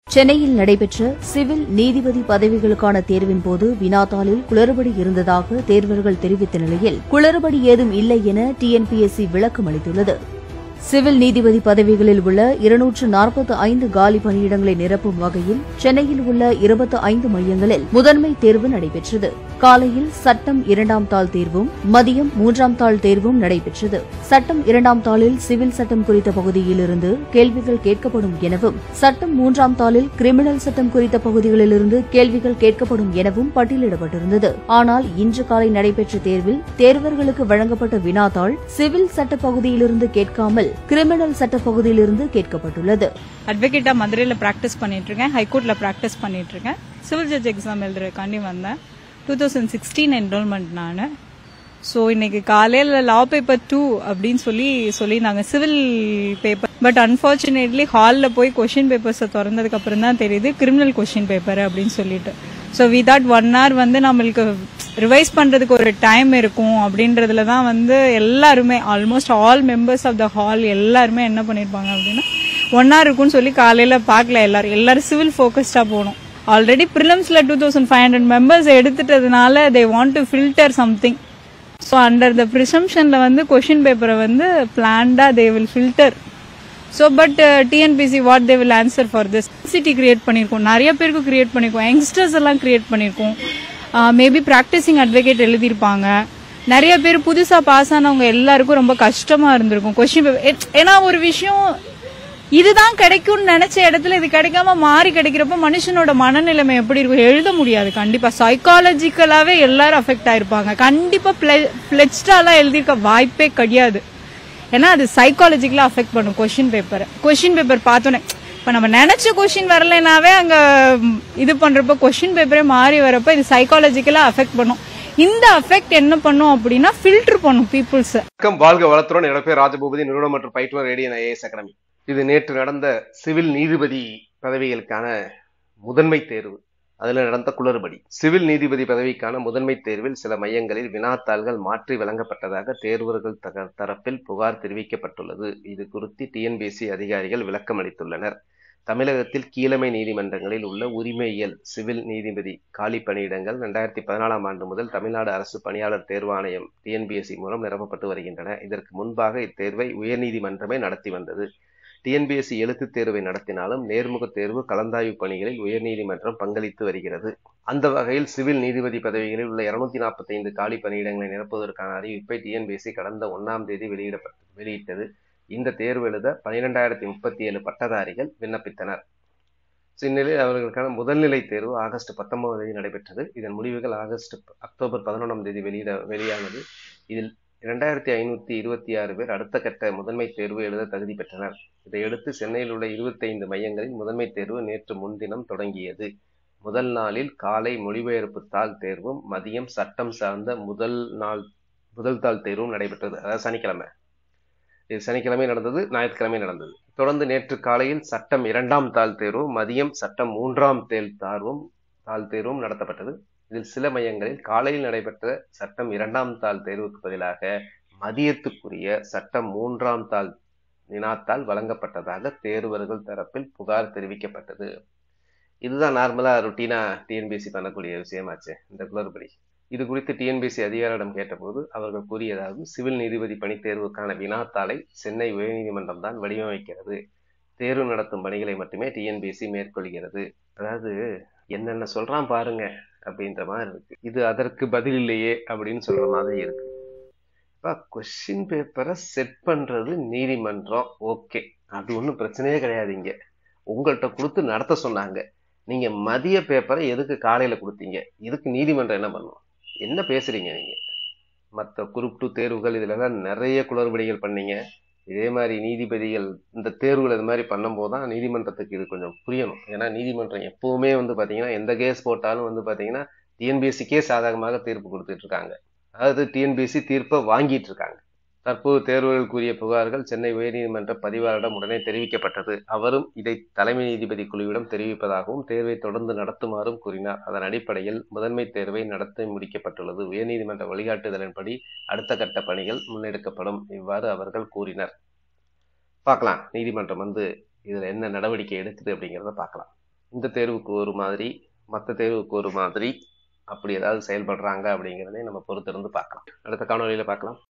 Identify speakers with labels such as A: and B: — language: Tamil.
A: சென்னையில் நடைபெற்ற சிவில் நீதிபதி பதவிகளுக்கான தேர்வின் போது வினாத்தாளில் குளறுபடி இருந்ததாக தேர்வர்கள் தெரிவித்த நிலையில் குளறுபடி ஏதும் இல்லை என டிஎன்பிஎஸ்சி விளக்கம் அளித்துள்ளது சிவில் நீதிபதி பதவிகளில் உள்ள இருநூற்று நாற்பத்தி ஐந்து காலி பணியிடங்களை நிரப்பும் வகையில் சென்னையில் உள்ள இருபத்தி ஐந்து மையங்களில் முதன்மை தேர்வு நடைபெற்றது காலையில் சட்டம் இரண்டாம் தாள் தேர்வும் மதியம் மூன்றாம் தாள் தேர்வும் நடைபெற்றது சட்டம் இரண்டாம் தாளில் சிவில் சட்டம் குறித்த பகுதியிலிருந்து கேள்விகள் கேட்கப்படும் எனவும் சட்டம் மூன்றாம் தாளில் கிரிமினல் சட்டம் குறித்த பகுதிகளிலிருந்து கேள்விகள் கேட்கப்படும் எனவும் பட்டியலிடப்பட்டிருந்தது ஆனால் இன்று காலை நடைபெற்ற தேர்வில் தேர்வர்களுக்கு வழங்கப்பட்ட வினாத்தாள் சிவில் சட்ட பகுதியிலிருந்து கேட்காமல் கிரிமினல் சட்ட பகுதியிலிருந்து கேட்கப்பட்டுள்ளது
B: அட்வொகேட்டாக மதுரையில் ப்ராக்டிஸ் பண்ணிட்டு இருக்கேன் ஹைகோர்ட்டில் ப்ராக்டிஸ் பண்ணிட்டு இருக்கேன் சிவில் ஜட்ஜ் எக்ஸாம் எழுதுறதுக்காண்டி வந்தேன் டூ தௌசண்ட் சிக்ஸ்டீன் என்ரோல்மெண்ட் நான் ஸோ இன்னைக்கு காலையில் லா பேப்பர் டூ அப்படின்னு சொல்லி சொல்லியிருந்தாங்க சிவில் பேப்பர் பட் அன்ஃபார்ச்சுனேட்லி ஹாலில் போய் கொஷின் பேப்பர்ஸை திறந்ததுக்கு அப்புறம் தான் தெரியுது கிரிமினல் கொஷின் பேப்பர் அப்படின்னு சொல்லிட்டு so we thought one hour வந்து நம்மளுக்கு ரிவைஸ் பண்ணுறதுக்கு ஒரு டைம் இருக்கும் அப்படின்றதுல தான் வந்து எல்லாருமே almost all members of the hall எல்லாருமே என்ன பண்ணியிருப்பாங்க அப்படின்னா ஒன் ஹவர் இருக்கும்னு சொல்லி காலையில் பார்க்கல எல்லாரும் எல்லாரும் சிவில் ஃபோக்கஸ்டாக போகணும் ஆல்ரெடி ப்ரிலிம்ஸில் two thousand five hundred members எடுத்துட்டதுனால they want to filter something so under the ப்ரிசம்ஷனில் வந்து கொஷின் பேப்பரை வந்து பிளான்டாக they will filter so but TNPSC what they will answer for this city create பண்ணியிருக்கோம் நிறைய பேருக்கு கிரியேட் பண்ணியிருக்கோம் யங்ஸ்டர்ஸ் எல்லாம் கிரியேட் பண்ணியிருக்கோம் மேபி ப்ராக்டிசிங் அட்வொகேட் எழுதியிருப்பாங்க நிறைய பேர் புதுசாக பாஸ் ஆனவங்க எல்லாருக்கும் ரொம்ப கஷ்டமாக இருந்திருக்கும் கொஷின் பேப்பர் ஏன்னா ஒரு விஷயம் இதுதான் கிடைக்கும்னு நினைச்ச இடத்துல இது கிடைக்காம மாறி கிடைக்கிறப்ப மனுஷனோட மனநிலைமை எப்படி இருக்கும் எழுத முடியாது கண்டிப்பா சைக்காலஜிக்கலாவே எல்லாரும் அஃபெக்ட் ஆயிருப்பாங்க கண்டிப்பா பிளெச்டாலாம் எழுதியிருக்க வாய்ப்பே கிடையாது ஏன்னா அது சைக்காலஜிக்கலா அஃபெக்ட் பண்ணும் கொஷின் பேப்பரை கொஷின் பேப்பர் பார்த்தோன்னே இப்போ நம்ம நினைச்ச கொஷின் வரலைனாவே அங்க ம், இது பண்றப்ப கொஷின் பேப்பரே மாறி வரப்ப இது சைக்காலஜிக்கலா அஃபெக்ட் பண்ணும் இந்த அஃபெக்ட் என்ன பண்ணும் அப்படின்னா ஃபில்டர் பண்ணும் பீப்புள்ஸ்
C: வணக்கம் வாழ்க வளத்துடன் என்னோட பேர் ராஜபூபதி நிறுவனம் மற்றும் பயிற்றுவர் ரேடியன் ஐஏஎஸ் அகாடமி இது நேற்று நடந்த சிவில் நீதிபதி பதவிகளுக்கான முதன்மை தேர்வு அதுல நடந்த குளறுபடி சிவில் நீதிபதி பதவிக்கான முதன்மை தேர்வில் சில மையங்களில் வினாத்தாள்கள் மாற்றி வழங்கப்பட்டதாக தேர்வர்கள் தக- தரப்பில் புகார் தெரிவிக்கப்பட்டுள்ளது இது குறித்து டிஎன்பிஎஸ்சி அதிகாரிகள் விளக்கம் அளித்துள்ளனர் தமிழகத்தில் கீழமை நீதிமன்றங்களில் உள்ள உரிமையியல் சிவில் நீதிபதி காலி பணியிடங்கள் ரெண்டாயிரத்தி பதினாலாம் ஆண்டு முதல் தமிழ்நாடு அரசு பணியாளர் தேர்வாணையம் டிஎன்பிஎஸ்சி மூலம் நிரப்பப்பட்டு வருகின்றன இதற்கு முன்பாக இத்தேர்வை உயர்நீதிமன்றமே நடத்தி வந்தது டிஎன்பிஎஸ்சி எழுத்துத் தேர்வை நடத்தினாலும் நேர்முகத் தேர்வு கலந்தாய்வு பணிகளில் உயர்நீதிமன்றம் பங்களித்து வருகிறது அந்த வகையில் சிவில் நீதிபதி பதவிகளில் உள்ள இருநூத்தி நாற்பத்தி ஐந்து காலி பணியிடங்களை நிரப்புவதற்கான அறிவிப்பை டிஎன்பிஎஸ்சி கடந்த ஒன்னாம் தேதி வெளியிடப்பட்டு வெளியிட்டது இந்த தேர்வு எழுத பனிரெண்டாயிரத்தி முப்பத்தி ஏழு பட்டதாரிகள் விண்ணப்பித்தனர் So, இந்நிலையில் அவர்களுக்கான முதல்நிலை தேர்வு ஆகஸ்ட் பத்தொன்பதாம் தேதி நடைபெற்றது இதன் முடிவுகள் ஆகஸ்ட் அக்டோபர் பதினொன்றாம் தேதி வெளியிட வெளியானது இதில் இரண்டாயிரத்தி ஐநூத்தி இருபத்தி ஆறு பேர் அடுத்த கட்ட முதன்மை தேர்வு எழுத தகுதி பெற்றனர் இதையடுத்து சென்னையில் உள்ள 25 மையங்களில் முதன்மை தேர்வு நேற்று முன்தினம் தொடங்கியது முதல் நாளில் காலை மொழிபெயர்ப்பு தாள் தேர்வும் மதியம் சட்டம் சார்ந்த முதல் நாள் முதல் தாள் தேர்வும் நடைபெற்றது அதாவது சனிக்கிழமை இது சனிக்கிழமை நடந்தது ஞாயிற்றுக்கிழமை நடந்தது தொடர்ந்து நேற்று காலையில் சட்டம் இரண்டாம் தாள் தேர்வும் மதியம் சட்டம் மூன்றாம் தேல் தாழ்வும் தாள் தேர்வும் நடத்தப்பட்டது இதில் சில மையங்களில் காலையில் நடைபெற்ற சட்டம் இரண்டாம் தாள் தேர்வுக்கு பதிலாக மதியத்துக்குரிய சட்டம் மூன்றாம் தாள் வினாத்தாள் வழங்கப்பட்டதாக தேர்வர்கள் தரப்பில் புகார் தெரிவிக்கப்பட்டது இதுதான் நார்மலா ருட்டீனா டிஎன்பிஎஸ்சி பண்ணக்கூடிய விஷயமாச்சு இந்த குளறுபடி இது குறித்து டிஎன்பிஎஸ்சி அதிகாரியிடம் கேட்டபோது அவர்கள் கூறியதாவது சிவில் நீதிபதி பணித் தேர்வுக்கான வினாத்தாளை சென்னை உயர்நீதிமன்றம் தான் வடிவமைக்கிறது தேர்வு நடத்தும் பணிகளை மட்டுமே டிஎன்பிஎஸ்சி மேற்கொள்கிறது அதாவது என்னென்ன சொல்றான் பாருங்க அப்படின்ற மாதிரி இருக்கு இது அதற்கு பதில் இல்லையே அப்படின்னு சொல்ற மாதிரி இருக்கு கொஸ்டின் பேப்பரை செட் பண்றது நீதிமன்றம் ஓகே அது ஒன்றும் பிரச்சனையே கிடையாது இங்க உங்கள்கிட்ட கொடுத்து நடத்த சொன்னாங்க நீங்க மதிய பேப்பரை எதுக்கு காலையில கொடுத்தீங்க இதுக்கு நீதிமன்றம் என்ன பண்ணும் என்ன பேசுறீங்க நீங்க மற்ற குரூப் டூ தேர்வுகள் இதுல எல்லாம் நிறைய குளறுபடிகள் பண்ணீங்க இதே மாதிரி நீதிபதிகள் இந்த தேர்வுகள் இது மாதிரி பண்ணும்போது தான் நீதிமன்றத்துக்கு இது கொஞ்சம் புரியணும் ஏன்னா நீதிமன்றம் எப்பவுமே வந்து பாத்தீங்கன்னா எந்த கேஸ் போட்டாலும் வந்து பாத்தீங்கன்னா டிஎன்பிஎஸ்சிக்கே சாதகமாக தீர்ப்பு கொடுத்துட்டு இருக்காங்க அதாவது டிஎன்பிஎஸ்சி தீர்ப்பை வாங்கிட்டு இருக்காங்க தற்போது தேர்வுகள் கூறிய புகார்கள் சென்னை உயர்நீதிமன்ற பதிவாளரிடம் உடனே தெரிவிக்கப்பட்டது அவரும் இதை தலைமை நீதிபதி குழுவிடம் தெரிவிப்பதாகவும் தேர்வை தொடர்ந்து நடத்துமாறும் கூறினார் அதன் அடிப்படையில் முதன்மை தேர்வை நடத்தி முடிக்கப்பட்டுள்ளது உயர்நீதிமன்ற வழிகாட்டுதலின்படி அடுத்த கட்ட பணிகள் முன்னெடுக்கப்படும் இவ்வாறு அவர்கள் கூறினர் பார்க்கலாம் நீதிமன்றம் வந்து இதுல என்ன நடவடிக்கை எடுக்குது அப்படிங்கிறத பார்க்கலாம் இந்த தேர்வுக்கு ஒரு மாதிரி மற்ற தேர்வுக்கு ஒரு மாதிரி அப்படி ஏதாவது செயல்படுறாங்க அப்படிங்கிறதையும் நம்ம பொறுத்திருந்து பார்க்கலாம் அடுத்த காணொலியில பார்க்கலாம்